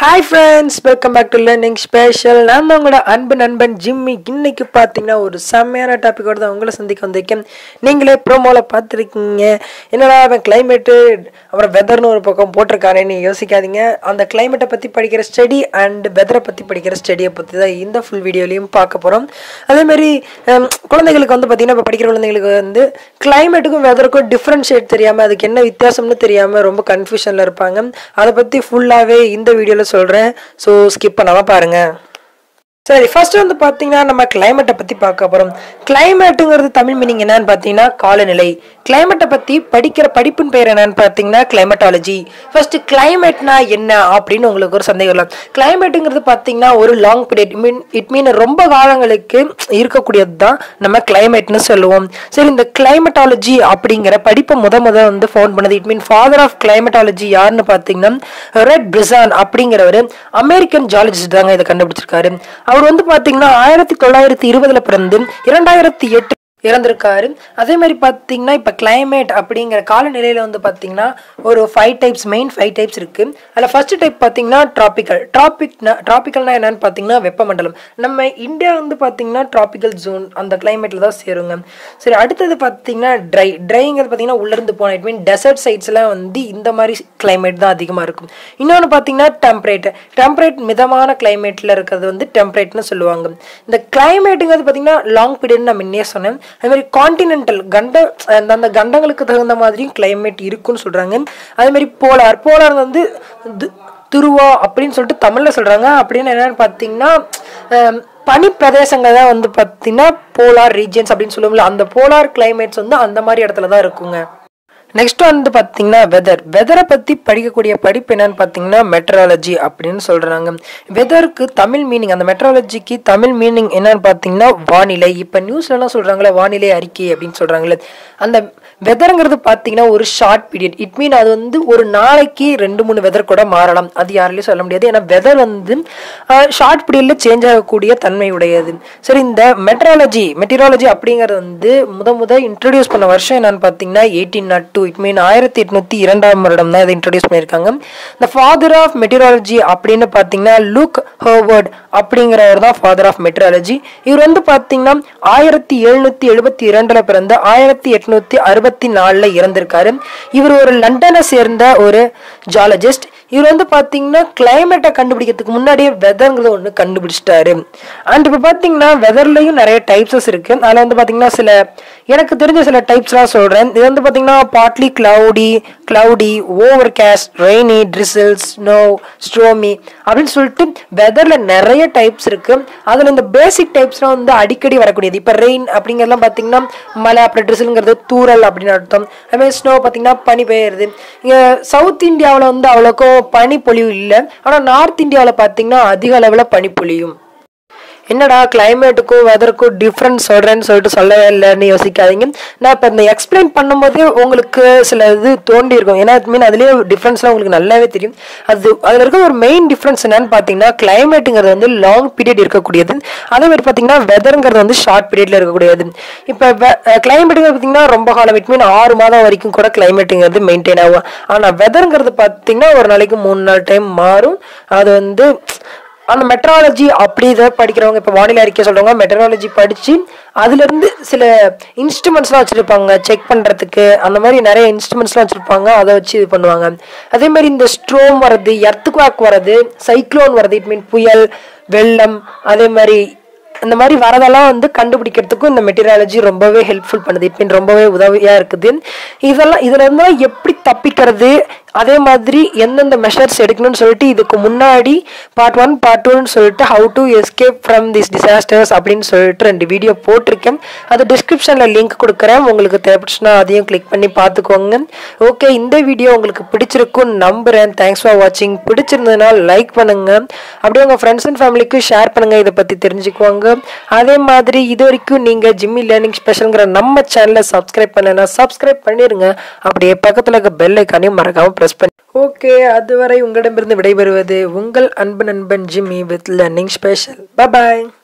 hi friends welcome back to learning special நான் தான் உங்களோட அன்பு நண்பன் ஜிம்மி இன்னைக்கு பார்த்தீங்கன்னா ஒரு செம்மையான டாப்பிக்கோட தான் உங்களை சந்திக்க வந்திருக்கேன் நீங்களே ப்ரோமோவில் பார்த்துருக்கீங்க என்னடா அவன் கிளைமேட்டு அப்புறம் வெதர்னு ஒரு பக்கம் போட்டிருக்கானேன்னு யோசிக்காதீங்க அந்த கிளைமேட்டை பற்றி படிக்கிற ஸ்டடி அண்ட் வெதரை பற்றி படிக்கிற ஸ்டடியை பற்றி தான் இந்த ஃபுல் வீடியோலையும் பார்க்க போகிறோம் அதேமாரி ஹம், குழந்தைகளுக்கு வந்து பார்த்தீங்கன்னா இப்போ படிக்கிற குழந்தைங்களுக்கு வந்து கிளைமேட்டுக்கும் வெதருக்கும் டிஃப்ரென்ஷியேட் தெரியாமல் அதுக்கு என்ன வித்தியாசம்னு தெரியாமல் ரொம்ப கன்ஃபியூஷனில் இருப்பாங்க அதை பற்றி ஃபுல்லாகவே இந்த வீடியோவில் சொல்கிறேன் ஸோ ஸ்கிப் பண்ணாமல் பாருங்கள் சரி ஃபர்ஸ்ட் வந்து பார்த்தீங்கன்னா நம்ம கிளைமேட்டை பற்றி பார்க்க போகிறோம் கிளைமேட்டுங்கிறது தமிழ் மீனிங் என்னன்னு பார்த்தீங்கன்னா காலநிலை கிளைமேட்டை பற்றி படிக்கிற படிப்பின் பெயர் என்னன்னு பார்த்தீங்கன்னா கிளைமேட்டாலஜி ஃபர்ஸ்ட் கிளைமேட்னா என்ன அப்படின்னு உங்களுக்கு ஒரு சந்தேகம் வரலாம் கிளைமேட்டுங்கிறது பார்த்தீங்கன்னா ஒரு long period mean it mean ரொம்ப காலங்களுக்கு இருக்கக்கூடியது தான் நம்ம கிளைமேட்னு சொல்லுவோம் சரி இந்த கிளைமேட்டாலஜி அப்படிங்கிற படிப்பை முத முத வந்து ஃபவுண்ட் பண்ணது it mean father of climatology யாருன்னு பார்த்தீங்கன்னா ரெட் பிரிசான் அப்படிங்கிறவர் அமெரிக்கன் ஜாலஜிஸ்ட் தாங்க இதை கண்டுபிடிச்சிருக்காரு அவர் வந்து பார்த்தீங்கன்னா ஆயிரத்தி தொள்ளாயிரத்தி இருபதுல பிறந்து இரண்டாயிரத்தி எட்டு இறந்திருக்காரு அதே மாதிரி பார்த்தீங்கன்னா இப்போ climate அப்படிங்கிற காலநிலையில் வந்து பார்த்தீங்கன்னா ஒரு five types main five types இருக்கு அதில் ஃபர்ஸ்ட் டைப் பார்த்தீங்கன்னா ட்ராபிக்கல் ட்ராபிக்னா ட்ராபிக்கல்னா என்னன்னு பார்த்தீங்கன்னா வெப்பமண்டலம் நம்ம இந்தியா வந்து பார்த்தீங்கன்னா ட்ராபிக்கல் ஜோன் அந்த கிளைமேட்டில் தான் சேருங்க சரி அடுத்தது பார்த்தீங்கன்னா ட்ரை ட்ரைங்கிறது பார்த்தீங்கன்னா உள்ளிருந்து போன இட் மீன் டெசர்ட் சைட்ஸ்லாம் வந்து இந்த மாதிரி கிளைமேட் தான் அதிகமாக இருக்கும் இன்னொன்று பார்த்தீங்கன்னா டெம்பரேட் டெம்பரேட் மிதமான கிளைமேட்டில் இருக்கிறது வந்து டெம்பரேட்னு சொல்லுவாங்க இந்த கிளைமேட்டுங்கிறது பார்த்தீங்கன்னா லாங் பீரியட் நான் முன்னே சொன்னேன் அதே மாதிரி காண்டினென்டல் கண்ட அந்த அந்த கண்டங்களுக்கு தகுந்த மாதிரியும் கிளைமேட் இருக்குன்னு சொல்கிறாங்க அதே மாதிரி போலார் போலார் வந்து து- துருவா அப்படின்னு சொல்லிட்டு தமிழில் சொல்கிறாங்க அப்படின்னு என்னன்னு பார்த்தீங்கன்னா அஹ், பனி பிரதேசங்கள் தான் வந்து பார்த்தீங்கன்னா போலார் ரீஜன்ஸ் அப்படின்னு சொல்லுவோம்ல அந்த போலார் கிளைமேட்ஸ் வந்து அந்த மாதிரி இடத்துல தான் இருக்குங்க நெக்ஸ்ட் வந்து பார்த்தீங்கன்னா வெதர் வெதரை பற்றி படிக்கக்கூடிய படிப்பு என்னன்னு பார்த்தீங்கன்னா மெட்ராலஜி அப்படின்னு சொல்கிறாங்க வெதருக்கு தமிழ் மீனிங் அந்த மெட்ராலஜிக்கு தமிழ் மீனிங் என்னன்னு பார்த்தீங்கன்னா வானிலை இப்போ நியூஸ்லலாம் சொல்கிறாங்களே வானிலை அறிக்கை அப்படின்னு சொல்கிறாங்களே அந்த வெதருங்கிறது பார்த்தீங்கன்னா ஒரு ஷார்ட் பீரியட் இட் மீன் அது வந்து ஒரு நாளைக்கு ரெண்டு மூணு வெதர் கூட மாறலாம் அது யாராலையும் சொல்ல முடியாது ஏன்னா வெதர் வந்து ஷார்ட் பீரியடில் சேஞ்ச் ஆகக்கூடிய தன்மை உடையது சரி இந்த மெட்ராலஜி மெட்டீரியாலஜி அப்படிங்கிறது வந்து முத முத இன்ட்ரடியூஸ் பண்ண வருஷம் என்னன்னு பார்த்தீங்கன்னா eighteen nought two it mean ஆயிரத்தி எட்நூத்தி இரண்டாம் வருடம் தான் இதை இன்ட்ரடியூஸ் பண்ணியிருக்காங்க இந்த ஃபாதர் ஆஃப் மெட்டீரியாலஜி அப்படின்னு பார்த்தீங்கன்னா லூக் ஹோவர்ட் அப்படிங்கிறவர் தான் ஃபாதர் ஆஃப் மெட்ராலஜி இவர் வந்து பார்த்தீங்கன்னா ஆயிரத்தி எழுநூத்தி எழுபத்தி இரண்டுல பிறந்த ஆயிரத்தி எட்நூத்தி அறுபத்தி நாலுல இறந்திருக்காரு இவர் ஒரு லண்டனை சேர்ந்த ஒரு ஜாலஜிஸ்ட் இவர் வந்து பார்த்தீங்கன்னா கிளைமேட்டை கண்டுபிடிக்கிறதுக்கு முன்னாடியே வெதர்ங்கிறத ஒன்று கண்டுபிடிச்சிட்டாரு அண்ட் இப்போ பார்த்தீங்கன்னா வெதர்லையும் நிறைய டைப்ஸஸ் இருக்கு அதில் வந்து பார்த்தீங்கன்னா சில எனக்கு தெரிஞ்ச சில டைப்ஸ்லாம் சொல்கிறேன் இது வந்து பார்த்தீங்கன்னா partly cloudy cloudy overcast rainy drizzle snow stormy அப்படின்னு சொல்லிட்டு வெதரில் நிறைய டைப்ஸ் இருக்கு அதில் இந்த பேசிக் டைப்ஸ்லாம் வந்து அடிக்கடி வரக்கூடியது இப்போ ரெயின் அப்படிங்கிறதுலாம் பார்த்தீங்கன்னா மழை அப்புறம் ட்ரிசில்ங்கிறது தூறல் அப்படின்னு அர்த்தம் அதுமாதிரி ஸ்னோ பார்த்தீங்கன்னா பனி பெய்யுறது இங்கே சவுத் இந்தியாவில் வந்து அவ்வளோக்கும் பனி பொழிவு இல்லை ஆனால் நார்த் இந்தியாவில் பார்த்தீங்கன்னா அதிக அளவில் பனி பொழியும் என்னடா கிளைமேட்டுக்கும் வெதருக்கும் டிஃப்ரென்ஸ் சொல்கிறேன்னு சொல்லிட்டு சொல்லவே இல்லைன்னு யோசிக்காதீங்க நான் இப்போ இந்த எக்ஸ்பிளைன் பண்ணும்போதே உங்களுக்கு சில இது தோண்டி இருக்கும் ஏன்னா மீன் அதுலேயே டிஃப்ரென்ஸ்லாம் உங்களுக்கு நல்லாவே தெரியும் அது அதில் இருக்க ஒரு மெயின் டிஃப்ரென்ஸ் என்னன்னு பார்த்தீங்கன்னா கிளைமேட்டுங்கிறது வந்து லாங் பீரியட் இருக்கக்கூடியது அதே மாதிரி பார்த்தீங்கன்னா வெதருங்கிறது வந்து ஷார்ட் பீரியட்ல இருக்கக்கூடியது இப்போ கிளைமேட்டுங்கிறது பார்த்தீங்கன்னா ரொம்ப காலம் இட் மீன் ஆறு மாதம் வரைக்கும் கூட கிளைமேட்டுங்கிறது மெயின்டைன் ஆகும் ஆனால் வெதருங்கிறது பார்த்தீங்கன்னா ஒரு நாளைக்கு மூணு நாலு டைம் மாறும் அது வந்து அந்த மெட்ராலஜி அப்படி இதை படிக்கிறவங்க இப்போ வானிலை அறிக்கை சொல்றவங்க மெட்ராலஜி படித்து அதுலேருந்து சில இன்ஸ்ட்ருமெண்ட்ஸ்லாம் வச்சுருப்பாங்க செக் பண்ணுறதுக்கு அந்த மாதிரி நிறைய இன்ஸ்ட்ருமெண்ட்ஸ்லாம் வச்சுருப்பாங்க அதை வச்சு இது பண்ணுவாங்க அதே மாதிரி இந்த ஸ்ட்ரோம் வர்றது எர்த்துக்வாக் வர்றது சைக்ளோன் வர்றது இட் மீன் புயல் வெள்ளம் அதே மாதிரி இந்த மாதிரி வரதெல்லாம் வந்து கண்டுபிடிக்கிறதுக்கும் இந்த மெட்டீரியாலஜி ரொம்பவே ஹெல்ப்ஃபுல் பண்ணுது இப்போ ரொம்பவே உதவியாக இருக்குது இதெல்லாம் இதுல இருந்தால் எப்படி தப்பிக்கிறது அதே மாதிரி எந்தெந்த மெஷர்ஸ் எடுக்கணும்னு சொல்லிட்டு இதுக்கு முன்னாடி பார்ட் ஒன் பார்ட் டூன்னு சொல்லிட்டு how to escape from this disasters அப்படின்னு சொல்லிட்டு ரெண்டு வீடியோ போட்டிருக்கேன் அது டிஸ்கிரிப்ஷனில் லிங்க் கொடுக்குறேன் உங்களுக்கு தேவைச்சுன்னா அதையும் கிளிக் பண்ணி பார்த்துக்கோங்க ஓகே இந்த வீடியோ உங்களுக்கு பிடிச்சிருக்கும்னு நம்புகிறேன் தேங்க்ஸ் ஃபார் வாட்சிங் பிடிச்சிருந்ததுன்னா லைக் பண்ணுங்க அப்படியே உங்கள் ஃப்ரெண்ட்ஸ் அண்ட் ஃபேமிலிக்கு ஷேர் பண்ணுங்க இதை பற்றி தெரிஞ்சுக்குவாங்க அதே மாதிரி இது வரைக்கும் நீங்கள் ஜிம்மி லேர்னிங் ஸ்பெஷலுங்கிற நம்ம சேனலை சப்ஸ்கிரைப் பண்ணலைன்னா சப்ஸ்கிரைப் பண்ணிடுங்க அப்படியே பக்கத்தில் இருக்க பெல் ஐக்கானையும் மறக்காம ப்ரெஸ் பண்ணி ஓகே அதுவரை உங்களிடமிருந்து விடைபெறுவது உங்கள் அன்பு நண்பன் Jimmy with learning special bye